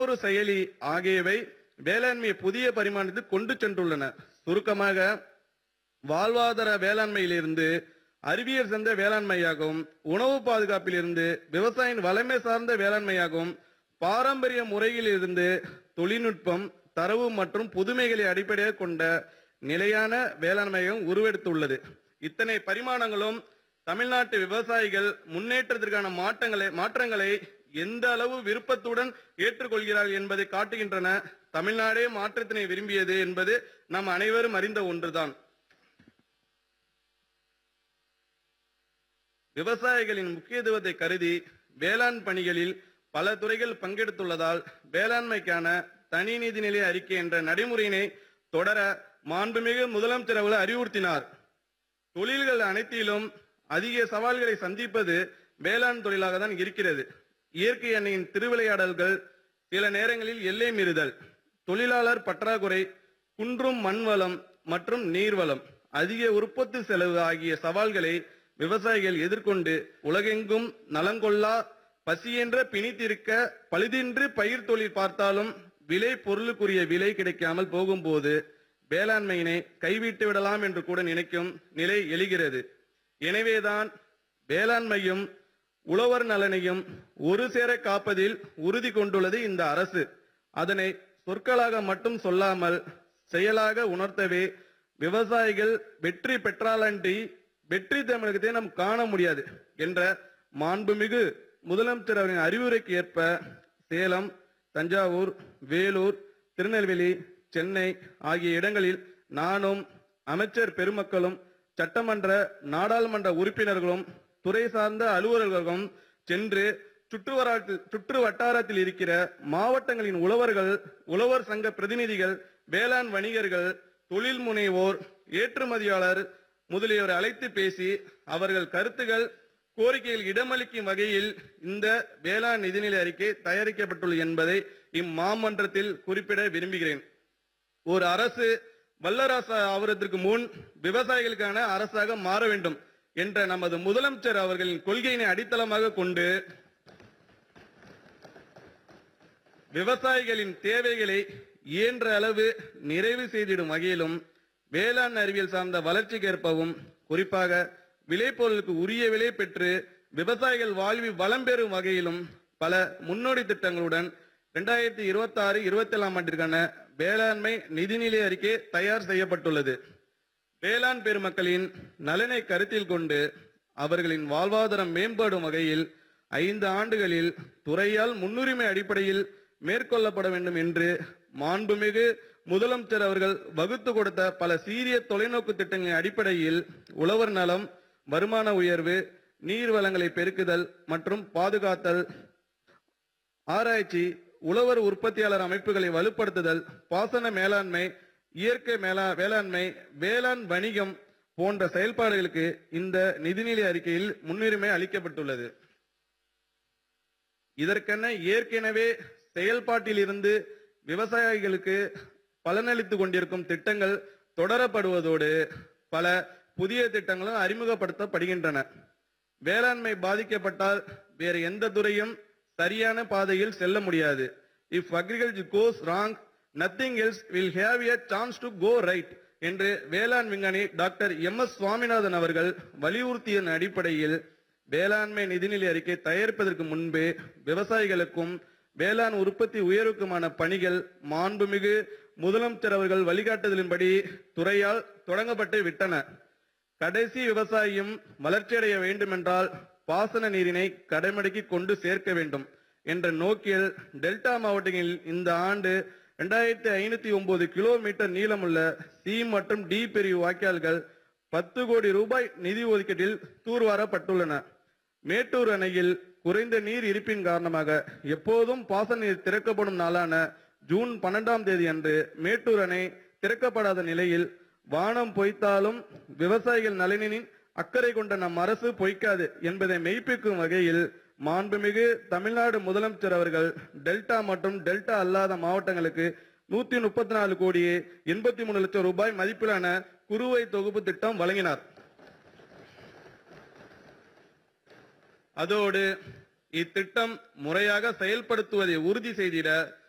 ஒரு செயலி ஆகியவை வேளாண்மையை புதிய பரிமாணத்துக்கு கொண்டு சென்றுள்ளன சுருக்கமாக வாழ்வாதார வேளாண்மையிலிருந்து அறிவியல் சார்ந்த வேளாண்மையாகவும் உணவு பாதுகாப்பிலிருந்து விவசாயியின் வளமை சார்ந்த வேளாண்மையாகவும் பாரம்பரிய முறையிலிருந்து தொழில்நுட்பம் தரவு மற்றும் புதுமைகளை அடிப்படையாக கொண்ட நிலையான வேளாண்மையும் உருவெடுத்துள்ளது இத்தனை பரிமாணங்களும் தமிழ்நாட்டு விவசாயிகள் முன்னேற்றத்திற்கான மாற்றங்களை மாற்றங்களை எந்த அளவு விருப்பத்துடன் ஏற்றுக்கொள்கிறார்கள் என்பதை காட்டுகின்றன தமிழ்நாடே மாற்றத்தினை விரும்பியது என்பது நாம் அனைவரும் அறிந்த ஒன்றுதான் விவசாயிகளின் முக்கியத்துவத்தை கருதி வேளாண் பணிகளில் பல துறைகள் பங்கெடுத்துள்ளதால் வேளாண்மைக்கான தனி நிதிநிலை அறிக்கை என்ற நடைமுறையினை தொடர மாண்புமிகு முதலமைச்சர் அவர்கள் அறிவுறுத்தினார் தொழில்கள் அனைத்திலும் அதிக சவால்களை சந்திப்பது வேளாண் தொழிலாக தான் இருக்கிறது இயற்கை எண்ணெயின் திருவிளையாடல்கள் சில நேரங்களில் எல்லை மீறுதல் தொழிலாளர் பற்றாக்குறை குன்றும் மண் வளம் மற்றும் நீர்வளம் அதிக உற்பத்தி செலவு ஆகிய சவால்களை விவசாயிகள் எதிர்கொண்டு உலகெங்கும் நலங்கொள்ளா பசியென்ற பிணித்திருக்க பழுதின்றி பயிர் தொழில் பார்த்தாலும் விலை பொருளுக்குரிய விலை கிடைக்காமல் போகும்போது வேளாண்மையினை கைவிட்டு விடலாம் என்று கூட நினைக்கும் நிலை எழுகிறது எனவேதான் வேளாண்மையும் உழவர் நலனையும் ஒரு சேர காப்பதில் உறுதி கொண்டுள்ளது இந்த அரசு அதனை சொற்களாக மட்டும் சொல்லாமல் செயலாக உணர்த்தவே விவசாயிகள் வெற்றி பெற்றாலன்றி வெற்றி தமிழகத்தை நாம் காண முடியாது என்ற மாண்புமிகு முதலமைச்சர் அவரின் அறிவுரைக்கு ஏற்ப சேலம் தஞ்சாவூர் வேலூர் திருநெல்வேலி சென்னை ஆகிய இடங்களில் நானும் அமைச்சர் பெருமக்களும் சட்டமன்ற நாடாளுமன்ற உறுப்பினர்களும் துறை சார்ந்த அலுவலர்களும் சென்று சுற்றுவட்டாரத்தில் சுற்று வட்டாரத்தில் இருக்கிற மாவட்டங்களின் உழவர்கள் உழவர் சங்க பிரதிநிதிகள் வேளாண் வணிகர்கள் தொழில் முனைவோர் ஏற்றுமதியாளர் முதலியோரை அழைத்து பேசி அவர்கள் கருத்துகள் கோரிக்கைகள் இடமளிக்கும் வகையில் இந்த வேளாண் நிதிநிலை அறிக்கை தயாரிக்கப்பட்டுள்ளது என்பதை இம்மாமன்றத்தில் குறிப்பிட விரும்புகிறேன் ஒரு அரசு வல்லரசு ஆவதற்கு முன் விவசாயிகளுக்கான அரசாக மாற வேண்டும் என்ற நமது முதலமைச்சர் அவர்களின் கொள்கையினை அடித்தளமாக கொண்டு விவசாயிகளின் தேவைகளை இயன்ற அளவு நிறைவு செய்திடும் வகையிலும் வேளாண் அறிவியல் சார்ந்த வளர்ச்சிக்கேற்பவும் குறிப்பாக விளைபொருளுக்கு உரிய விலை பெற்று விவசாயிகள் வாழ்வில் வளம் பெறும் வகையிலும் பல முன்னோடி திட்டங்களுடன் இரண்டாயிரத்தி இருபத்தி ஆறு இருபத்தி ஏழாம் ஆண்டிற்கான வேளாண்மை நிதிநிலை அறிக்கை தயார் செய்யப்பட்டுள்ளது வேளாண் பெருமக்களின் நலனை கருத்தில் கொண்டு அவர்களின் வாழ்வாதாரம் மேம்படும் வகையில் ஐந்து ஆண்டுகளில் துறையால் முன்னுரிமை அடிப்படையில் மேற்கொள்ளப்பட வேண்டும் என்று மாண்புமிகு முதலமைச்சர் அவர்கள் வகுத்து கொடுத்த பல சீரிய தொலைநோக்கு திட்டங்களின் அடிப்படையில் உழவர் நலம் வருமான உயர்வு நீர் வளங்களை பெருக்குதல் மற்றும் பாதுகாத்தல் ஆராய்ச்சி உழவர் உற்பத்தியாளர் அமைப்புகளை வலுப்படுத்துதல் பாசன மேலாண்மை இயற்கை மேலா வேளாண்மை வேளாண் வணிகம் போன்ற செயல்பாடுகளுக்கு இந்த நிதிநிலை அறிக்கையில் முன்னுரிமை அளிக்கப்பட்டுள்ளது இதற்கென ஏற்கனவே செயல்பாட்டில் இருந்து விவசாயிகளுக்கு பலனளித்துக் கொண்டிருக்கும் திட்டங்கள் தொடரப்படுவதோடு பல புதிய திட்டங்களும் அறிமுகப்படுத்தப்படுகின்றன வேளாண்மை பாதிக்கப்பட்டால் வேறு எந்த துறையும் சரியான பாதையில் செல்ல முடியாது if agriculture goes wrong nothing else will have a chance to go right என்று வேளாண் விஞ்ஞானி டாக்டர் எம் எஸ் சுவாமிநாதன் அவர்கள் வலியுறுத்திய அடிப்படையில் வேளாண்மை நிதிநிலை அறிக்கை தயாரிப்பதற்கு முன்பே விவசாயிகளுக்கும் வேளாண் உற்பத்தி உயர்வுக்குமான பணிகள் மாண்புமிகு முதலமைச்சர் அவர்கள் வழிகாட்டுதலின்படி துறையால் தொடங்கப்பட்டு விட்டன கடைசி விவசாயியும் வளர்ச்சியடைய வேண்டுமென்றால் பாசன நீரினை கடைமடைக்கு கொண்டு சேர்க்க வேண்டும் என்ற நோக்கில் டெல்டா மாவட்டங்களில் இந்த ஆண்டு இரண்டாயிரத்தி ஐநூத்தி ஒன்பது கிலோமீட்டர் நீளமுள்ள சி மற்றும் டி பிரிவு வாய்க்கால்கள் பத்து கோடி ரூபாய் நிதி ஒதுக்கீட்டில் தூர்வாரப்பட்டுள்ளன மேட்டூர் அணையில் குறைந்த நீர் இருப்பின் காரணமாக எப்போதும் பாசன நீர் திறக்கப்படும் நாளான ஜூன் பன்னெண்டாம் தேதி அன்று மேட்டூர் அணை திறக்கப்படாத நிலையில் வானம் பொய்த்தாலும் விவசாயிகள் நலனின் அக்கறை கொண்ட நம் அரசு பொய்க்காது என்பதை மெய்ப்பிக்கும் வகையில் மாண்புமிகு தமிழ்நாடு முதலமைச்சர் அவர்கள் டெல்டா மற்றும் டெல்டா அல்லாத மாவட்டங்களுக்கு நூத்தி முப்பத்தி நாலு கோடியே எண்பத்தி மூணு லட்சம் ரூபாய் மதிப்பிலான குறுவை தொகுப்பு திட்டம் வழங்கினார் அதோடு இத்திட்டம் முறையாக செயல்படுத்துவதை உறுதி செய்திட